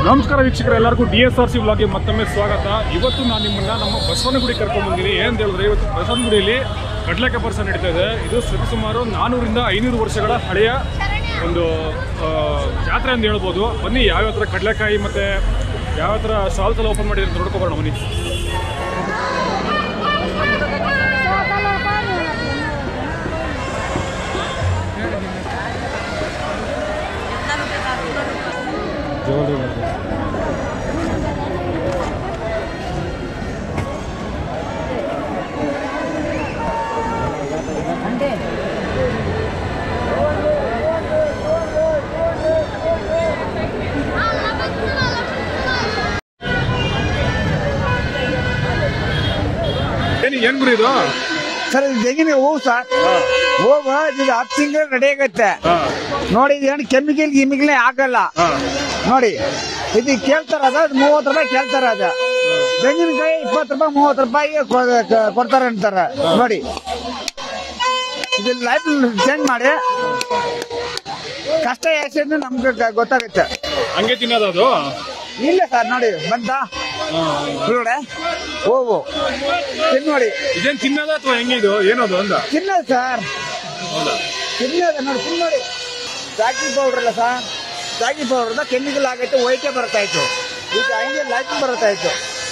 ನಮಸ್ಕಾರ ವೀಕ್ಷಕರ ಎಲ್ಲರಿಗೂ ಡಿ ಎಸ್ ಆರ್ ಸಿ ವ್ಲಾಗ್ಗೆ ಮತ್ತೊಮ್ಮೆ ಸ್ವಾಗತ ಇವತ್ತು ನಾನು ನಿಮ್ಮನ್ನ ನಮ್ಮ ಬಸವನಗುಡಿ ಕರ್ಕೊಂಡು ಬಂದಿನಿ ಏನು ಹೇಳಿದ್ರೆ ಇವತ್ತು ಬಸವನಗುಡಿಯಲ್ಲಿ ಕಡಲೆಕಾಯಿ ಪರ್ಸ ನಡೀತಾ ಇದೆ ಇದು ಸರಿಸುಮಾರು ನಾನೂರಿಂದ ಐನೂರು ವರ್ಷಗಳ ಹಳೆಯ ಒಂದು ಆ, ಜಾತ್ರೆ ಅಂತ ಹೇಳ್ಬೋದು ಬನ್ನಿ ಯಾವ್ಯಾವ ಥರ ಕಡಲೆಕಾಯಿ ಮತ್ತು ಯಾವ ಥರ ಸ್ಟಾಲ್ಸ್ ಎಲ್ಲ ಓಪನ್ ಮಾಡಿದ್ರೆ ನೋಡ್ಕೊಬರೋಣ ಬನ್ನಿ ಏನು ಏನು ಗುರಿ ಇದು ಸರ್ ಇದು ತೆಂಗಿನ ಹೂವು ಸರ್ ಹೂವು ಇದು ಹತ್ತು ತಿಂಗಳು ರೆಡಿ ಆಗತ್ತೆ ಹಾಂ ನೋಡಿ ಇದೇನು ಕೆಮಿಕಲ್ ಗಿಮಿಕಲ್ ಹಾಕಲ್ಲ ಹಾಂ ನೋಡಿ ಇದು ಕೇಳ್ತಾರ ಅದ ಅದು ಮೂವತ್ತು ರೂಪಾಯಿ ಕೇಳ್ತಾರ ಅದ ತೆಂಗಿನಕಾಯಿ ಇಪ್ಪತ್ತು ರೂಪಾಯಿ ಮೂವತ್ತು ರೂಪಾಯಿ ಕೊ- ಕ- ಕೊಡ್ತಾರೆ ಅಂತಾರ ನೋಡಿ ಇದು ಲೈಫ್ ಚೇಂಜ್ ಮಾಡಿ ಕಷ್ಟ ಎಷ್ಟು ಅಂತ ನಮ್ಗೆ ಗ- ಗೊತ್ತಾಗುತ್ತೆ ಹಂಗೆ ತಿನ್ನೋದು ಅದು ಇಲ್ಲ ಸರ್ ನೋಡಿ ಬಂತ ಒಳಗಡೆ ಹೂವು ತಿನ್ ನೋಡಿ ಇದೇನು ತಿನ್ನೋದ ಅಥವಾ ಹೆಂಗೆ ಇದು ಏನದು ಅಂದ ತಿನ್ನೋದು ಸರ್ ತಿನ್ನೋದು ನೋಡಿ ತಿನ್ ನೋಡಿ ಜಾಕಿ ಪೌಡರ್ ಅಲ್ಲ ಸರ್ ಜಾಕಿ ಪೌಡರ್ ಕೆಮಿಕಲ್ ಆಗೈತೆ ಒಯ್ಕೆ ಬರ್ತಾ ಇತ್ತು ಈಗ ಹಂಗೆ ಲೈಟ್ ಬರ್ತಾ ಇತ್ತು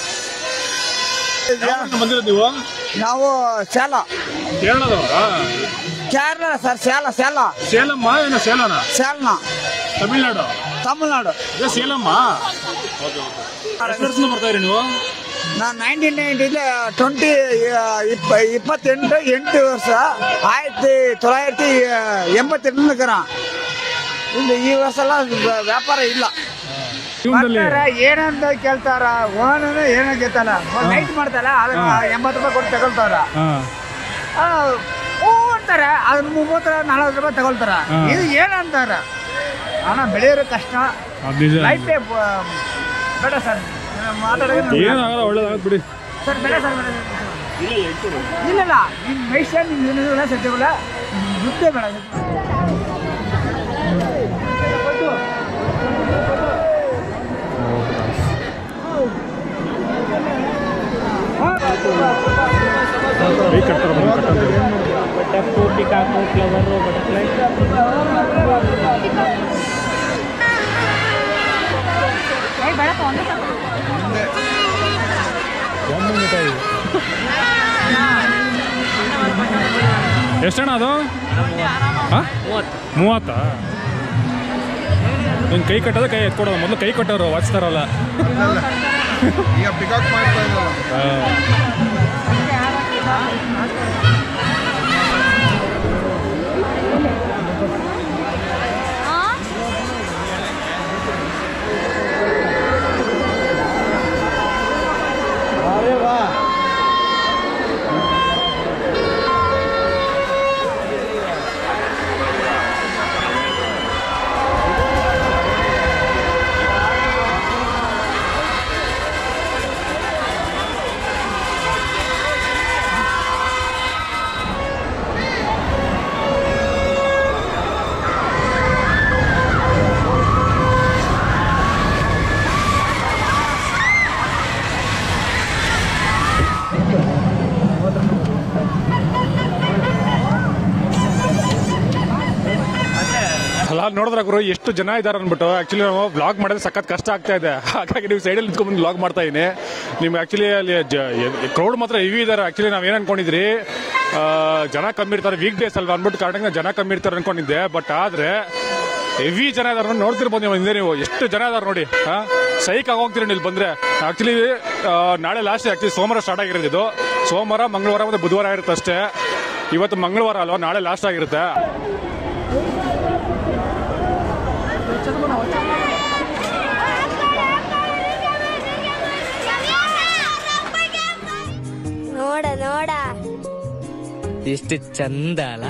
ಯಾವಾಗ ಬಂದಿರೋದು ನೀವು ನಾವು ಸೇಲ ಕೇರಳದವರಾ ಕೇರಳ ಸರ್ ಸೇಲ ಸೇಲ ಸೇಲಮ್ಮ ಏನೋ ಸೇಲನ ಸೇಲ್ನ ತಮಿಳ್ನಾಡು ತಮಿಳ್ನಾಡು ಇದೇ ಸೇಲಮ್ಮ ಎಷ್ಟು ವರ್ಷದಿಂದ ಬರ್ತಾ ಇರಿ ನೀವು ನಾನು ನೈನ್ಟೀನ್ ನೈನ್ಟೀನ್ ಟ್ವೆಂಟಿ ಇಪ್ಪ ಇಪ್ಪತ್ತೆಂಟು ಎಂಟು ವರ್ಷ ಆಯಿರತ್ತಿ ತೊಳಾಯಿರತ್ತಿ ಎಂಬತ್ತೆಂಟರ ಇಲ್ಲಿ ಈ ವರ್ಷ ಎಲ್ಲ ವ್ಯಾಪಾರ ಇಲ್ಲ ಜೀವನದಲ್ಲಿ ಬರ್ತಾರ, ಏನಂತ ಕೇಳ್ತಾರ ಓನ್ ಏನೋ ಕೇಳ್ತಾರ ನೈಟ್ ಮಾಡ್ತಾರ ಅದನ್ನ ಎಂಬತ್ತು ರೂಪಾಯಿ ಕೊಟ್ಟು ತಗೊಳ್ತಾರ ಆ, ಹೂ ಅಂತಾರ ಅದನ್ನ ಮೂವತ್ತು ನಲವತ್ತು ರೂಪಾಯಿ ತಗೊಳ್ತಾರ ಹಾ. ಇದು ಏನಂತಾರ ಹಣ ಬೆಳೆಯೋರು ಕಷ್ಟ ಲೈಫ್ ಬೇಡ ಸರ್ ಮಾತಾಡೋದು ಏನಾಗಲ್ಲ ಒಳ್ಳೇದಾಗತ್ ಬಿಡಿ ಸರ್ ಬೇಡ ಸರ್ ಬೇಡ ಇಲ್ಲ ಇಲ್ಲ ನಿಮ್ಮ ವಯಸ್ಸ ನಿಮ್ಮ ಏನಿಲ್ಲ ಸತ್ಯವಿಲ್ಲ ದುಡ್ಡೇ ಬೇಡ ಕೈ ಕಟ್ತಾರೆ ಬನ್ನಿ ಕಟ್ಟಂತೀವಿ ಟಪ್ಪು ಪಿಕಾಕು ಫ್ಲವರು ಬಟರ್ಫ್ಲೈ ಎಷ್ಟಣ್ಣ ಅದು ಹಾಂ ಮೂವತ್ತು ಮೂವತ್ತಾ ನಿನ್ ಕೈ ಕಟ್ಟೋದು ಕೈ ಎತ್ಕೊಡೋದು ಮೊದಲು ಕೈ ಕಟ್ಟೋರು ವಾಚ್ತಾರಲ್ಲ ಈಗ ಪಿಕಾಕ್ ಮಾಡ್ತಾ ಇದ್ದಲ್ಲ ಅಲ್ಲ ನೋಡಿದ್ರ ಗುರು ಎಷ್ಟು ಜನ ಇದ್ದಾರೆ ಅಂದ್ಬಿಟ್ಟು ಆಕ್ಚುಲಿ ನಾವು ಬ್ಲಾಗ್ ಮಾಡೋದು ಸಖತ್ ಕಷ್ಟ ಆಗ್ತಾ ಇದೆ ಹಾಗಾಗಿ ನೀವು ಸೈಡಲ್ಲಿ ನಿಂತ್ಕೊಂಡು ಬ್ಲಾಗ್ ಮಾಡ್ತಾ ಇದೀನಿ ನಿಮ್ಗೆ ಆಕ್ಚುಲಿ ಅಲ್ಲಿ ಕ್ರೌಡ್ ಮಾತ್ರ ಹೆವಿ ಇದ್ದಾರೆ ಆಕ್ಚುಲಿ ನಾವ್ ಏನ್ ಅನ್ಕೊಂಡಿದ್ರಿ ಆ, ಜನ ಕಮ್ಮಿ ಇರ್ತಾರೆ ವೀಕ್ ಡೇಸ್ ಅಲ್ವಾ ಅಂದ್ಬಿಟ್ಟು ಕಾರಣಕ್ಕೆ ಜನ ಕಮ್ಮಿ ಇರ್ತಾರೆ ಅನ್ಕೊಂಡಿದ್ದೆ ಬಟ್ ಆದ್ರೆ ಹೆವಿ ಜನ ಇದಾರೆ ನೋಡ್ತಿರ್ಬೋದು ನೀವು ಹಿಂದೆ ನೀವು ಎಷ್ಟು ಜನ ಇದಾರೆ ನೋಡಿ ಸೈಕ್ ಆಗೋಗ್ತೀರಿ ನೀವು ಇಲ್ಲಿ ಬಂದ್ರೆ ಆಕ್ಚುಲಿ ನಾಳೆ ಲಾಸ್ಟ್ ಆಕ್ಚುಲಿ ಸೋಮವಾರ ಸ್ಟಾರ್ಟ್ ಆಗಿರೋದು ಇದು ಸೋಮವಾರ ಮಂಗಳವಾರ ಮತ್ತೆ ಬುಧವಾರ ಇರುತ್ತೆ ಅಷ್ಟೇ ಇವತ್ತು ಮಂಗಳವಾರ ಅಲ್ವಾ ನಾಳೆ ಲಾಸ್ಟ್ ಆಗಿರುತ್ತೆ ನೋಡ ನೋಡ ಎಷ್ಟು ಚಂದ ಅಲ್ಲ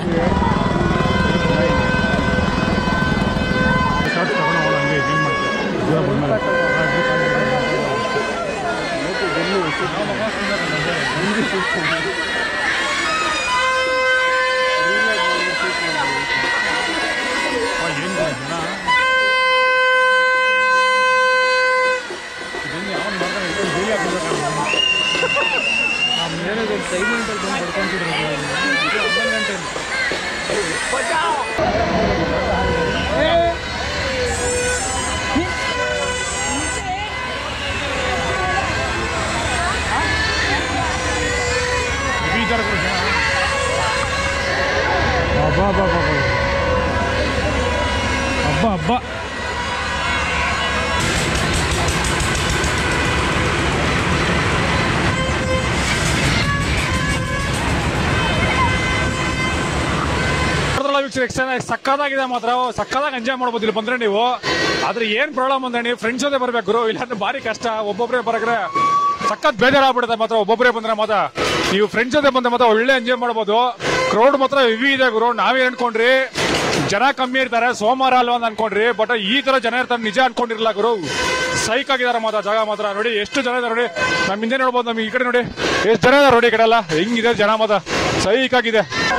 ಬಾ ಬಾ ಬಾ ಬಾ ಹಬ್ಬ ಹಬ್ಬ ನೋಡಿದ್ರಲ್ಲ ವೀಕ್ಷಕರೇ, ಎಷ್ಟು ಚೆನ್ನಾಗಿ ಸಕ್ಕದಾಗಿದೆ ಮಾತ್ರ ಸಕ್ಕದಾಗಿ ಎಂಜಾಯ್ ಮಾಡ್ಬೋದು ಇಲ್ಲಿ ಬಂದ್ರೆ ನೀವು ಆದ್ರೆ ಏನ್ ಪ್ರಾಬ್ಲಮ್ ಅಂದ್ರೆ ನೀವು ಫ್ರೆಂಡ್ಸ್ ಜೊತೆ ಬರ್ಬೇಕು ಗುರು ಇಲ್ಲಾಂದ್ರೆ ಭಾರಿ ಕಷ್ಟ ಒಬ್ಬೊಬ್ರೆ ಬರಕ್ರೆ ಸಖತ್ ಬೇಜಾರಾಗ್ಬಿಡುತ್ತೆ ಮಾತ್ರ ಒಬ್ಬೊಬ್ರೆ ಬಂದ್ರೆ ಮಾತ್ರ ನೀವು ಫ್ರೆಂಡ್ಸ್ ಜೊತೆ ಬಂದ್ರೆ ಮಾತ್ರ ಒಳ್ಳೆ ಎಂಜಾಯ್ ಮಾಡ್ಬೋದು ಕ್ರೌಡ್ ಮಾತ್ರ ಹೆವಿ ಇದೆ ಗುರು ನಾವೇ ಅನ್ಕೊಂಡ್ರಿ ಜನ ಕಮ್ಮಿ ಇರ್ತಾರೆ ಸೋಮವಾರ ಅಲ್ವಾ ಅಂತ ಅನ್ಕೊಂಡ್ರಿ ಬಟ್ ಈ ತರ ಜನ ಇರ್ತಾರೆ ನಿಜ ಅನ್ಕೊಂಡಿರ್ಲಿಲ್ಲ ಗುರು ಸೈಕ್ ಆಗಿದಾರೆ ಮಾತ್ರ ಜಾಗ ಮಾತ್ರ ನೋಡಿ ಎಷ್ಟು ಜನ ಇದಾರೆ ನೋಡಿ ನಮ್ ಹಿಂದೆ ನೋಡ್ಬೋದು ನಮ್ಗೆ ಈ ಕಡೆ ನೋಡಿ ಎಷ್ಟು ಜನ ಇದಾರೆ ನೋಡಿ ಈ ಕಡೆ ಎಲ್ಲ ಹೆಂಗಿದೆ ಜನ ಮಾತ್ರ ಸೈಕ್ ಆಗಿದೆ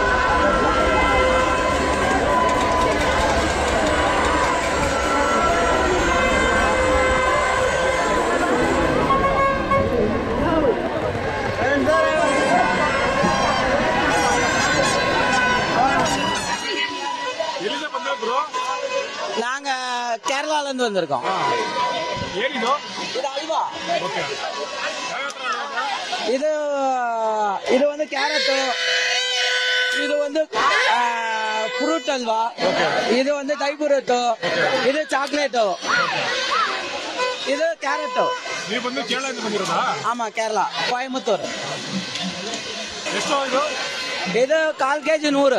ಎಲ್ಲಿಂದ ಬಂದ್ರೆ ಗುರು நாங்க கேரளால இருந்து வந்திருக்கோம் ಏನಿದು இது அல்வா இது இது வந்து கேரட் இது வந்து ஃப்ரூட் அல்வா இது வந்து தைபுரட்டு இது சாக்லேட்டு இது கேரட்டு ನೀವು ಬಂದು ಕೇರಳದಿಂದ ಬಂದಿರೋದಾ ஆமா கேரளா கோயம்புத்தூர் ಎಷ್ಟು ಇದು இது கால் கேஜி நூறு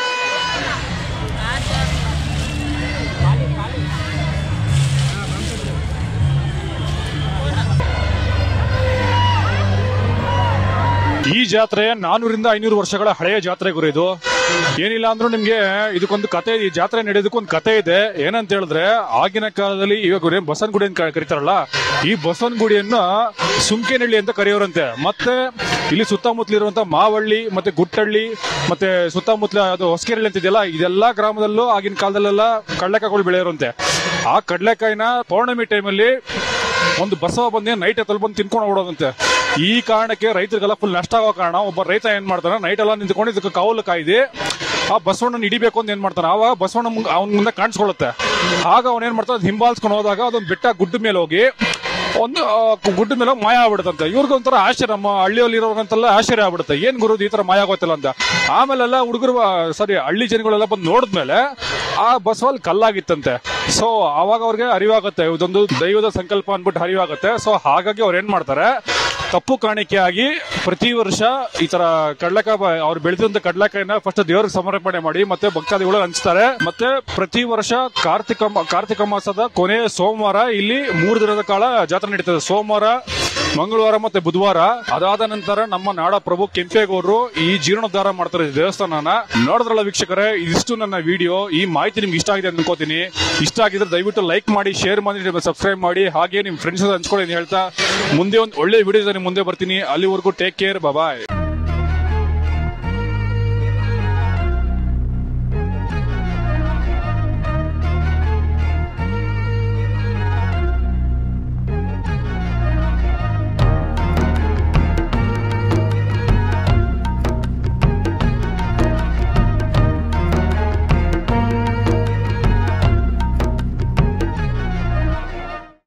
ಈ ಜಾತ್ರೆ ನಾನೂರಿಂದ ಐನೂರು ವರ್ಷಗಳ ಹಳೆಯ ಜಾತ್ರೆ ಗುರು ಇದು ಏನಿಲ್ಲ ಅಂದ್ರೂ ನಿಮ್ಗೆ ಇದಕ್ಕೊಂದು ಕತೆ ಈ ಜಾತ್ರೆ ನಡೆಯೋದಕ್ಕೊಂದು ಕತೆ ಇದೆ ಏನಂತ ಹೇಳಿದ್ರೆ ಆಗಿನ ಕಾಲದಲ್ಲಿ ಇವಾಗ ಗುಡಿ ಬಸವನಗುಡಿ ಅಂತ ಕ- ಕರೀತಾರಲ್ಲ ಈ ಬಸವನಗುಡಿಯನ್ನ ಸುಂಕೇನಹಳ್ಳಿ ಅಂತ ಕರೆಯೋರಂತೆ ಮತ್ತೆ ಇಲ್ಲಿ ಸುತ್ತಮುತ್ತಲಿರುವಂತ ಮಾವಳ್ಳಿ ಮತ್ತೆ ಗುಟ್ಟಳ್ಳಿ ಮತ್ತೆ ಸುತ್ತಮುತ್ತಲ ಅದು ಹೊಸಕೆರಳ್ಳಿ ಅಂತ ಇದೆಯಲ್ಲ ಇದೆಲ್ಲಾ ಗ್ರಾಮದಲ್ಲೂ ಆಗಿನ ಕಾಲದಲ್ಲೆಲ್ಲ ಕಡಲೆಕಾಯಿಗಳು ಬೆಳೆಯೋರಂತೆ ಆ ಕಡಲೆಕಾಯಿನ ಪೌರ್ಣಮಿ ಟೈಮಲ್ಲಿ ಒಂದು ಬಸವ ಬಂದು ನೈಟ್ ಎತ್ತಲ್ಲಿ ಬಂದು ತಿನ್ಕೊಂಡು ಹೋಗೋದಂತೆ ಈ ಕಾರಣಕ್ಕೆ ರೈತರಿಗೆಲ್ಲ ಫುಲ್ ನಷ್ಟ ಆಗೋ ಕಾರಣ ಒಬ್ಬ ರೈತ ಏನ್ ಮಾಡ್ತಾನೆ ನೈಟ್ ಎಲ್ಲ ನಿಂತ್ಕೊಂಡು ಇದಕ್ಕೆ ಕಾವಲು ಕಾಯ್ದು ಆ ಬಸವಣ್ಣನ ಹಿಡಿಬೇಕು ಅಂತ ಏನ್ ಮಾಡ್ತಾನೆ ಆವಾಗ ಬಸವಣ್ಣ ಮುಂದೆ ಅವನ ಮುಂದೆ ಕಾಣಿಸ್ಕೊಳ್ಳುತ್ತೆ ಆಗ ಅವನ್ ಏನ್ ಮಾಡ್ತಾನೆ ಹಿಂಬಾಲಿಸ್ಕೊಂಡು ಹೋದಾಗ ಅದೊಂದು ಬೆಟ್ಟ ಗುಡ್ಡ ಮೇಲೆ ಹೋಗಿ ಒಂದು ಆ, ಗುಡ್ಡ ಮೇಲೆ ಹೋಗಿ ಮಾಯ ಆಗ್ಬಿಡುತ್ತಂತೆ ಇವ್ರಿಗೊಂಥರ ಆಶ್ಚರ್ಯ ನಮ್ಮ ಹಳ್ಳಿಯಲ್ಲಿ ಇರೋರ್ಗಂತೆಲ್ಲ ಆಶ್ಚರ್ಯ ಆಗ್ಬಿಡುತ್ತೆ ಏನ್ ಗುರು ಈ ತರ ಮಾಯ ಆಗೋತಿಲ್ಲ ಅಂತ ಆಮೇಲೆಲ್ಲ ಹುಡುಗರು ಸಾರಿ ಹಳ್ಳಿ ಜನಗಳೆಲ್ಲ ಬಂದು ನೋಡಿದ್ಮೇಲೆ ಆ ಬಸವಲ್ಲಿ ಕಲ್ಲಾಗಿತ್ತಂತೆ ಸೊ ಅವಾಗ ಅವ್ರಿಗೆ ಅರಿವಾಗುತ್ತೆ ಇದೊಂದು ದೈವದ ಸಂಕಲ್ಪ ಅನ್ಬಿಟ್ಟು ಅರಿವಾಗುತ್ತೆ ಸೊ ಹಾಗಾಗಿ ಅವ್ರು ಏನ್ ಮಾಡ್ತಾರೆ ತಪ್ಪು ಕಾಣಿಕೆಯಾಗಿ ಪ್ರತಿ ವರ್ಷ ಈ ತರ ಕಡ್ಲೆಕಾಯಿ ಬ- ಅವ್ರು ಬೆಳೆದಂತ ಕಡ್ಲೆಕಾಯಿನ ಫಸ್ಟ್ ದೇವರಿಗೆ ಸಮರ್ಪಣೆ ಮಾಡಿ ಮತ್ತೆ ಭಕ್ತಾದಿಗಳು ಹಂಚ್ತಾರೆ ಮತ್ತೆ ಪ್ರತಿ ವರ್ಷ ಕಾರ್ತಿಕ ಮ- ಕಾರ್ತಿಕ ಮಾಸದ ಕೊನೆಯ ಸೋಮವಾರ ಇಲ್ಲಿ ಮೂರು ದಿನದ ಕಾಲ ಜಾತ್ರೆ ನಡೀತದೆ ಸೋಮವಾರ ಮಂಗಳವಾರ ಮತ್ತೆ ಬುಧವಾರ ಅದಾದ ನಂತರ ನಮ್ಮ ನಾಡ ಪ್ರಭು ಕೆಂಪೇಗೌಡರು ಈ ಜೀರ್ಣೋದ್ಧಾರ ಮಾಡ್ತಾರೆ ಈ ದೇವಸ್ಥಾನನ ನೋಡಿದ್ರಲ್ಲ ವೀಕ್ಷಕರೇ ಇದಿಷ್ಟು ನನ್ನ ವಿಡಿಯೋ ಈ ಮಾಹಿತಿ ನಿಮ್ಗೆ ಇಷ್ಟ ಆಗಿದೆ ಅಂತ ಅನ್ಕೋತೀನಿ ಇಷ್ಟ ಆಗಿದ್ರೆ ದಯವಿಟ್ಟು ಲೈಕ್ ಮಾಡಿ ಶೇರ್ ಮಾಡಿ ಸಬ್ಸ್ಕ್ರೈಬ್ ಮಾಡಿ ಹಾಗೆ ನಿಮ್ ಫ್ರೆಂಡ್ಸ್ ಹಂಚ್ಕೊಳ್ಳಿ ಅಂತ ಹೇಳ್ತಾ ಮುಂದೆ ಒಂದು ಒಳ್ಳೆ ವಿಡಿಯೋ ಮುಂದೆ ಬರ್ತೀನಿ ಅಲ್ಲಿವರೆಗೂ ಟೇಕ್ ಕೇರ್ ಬಾಯ್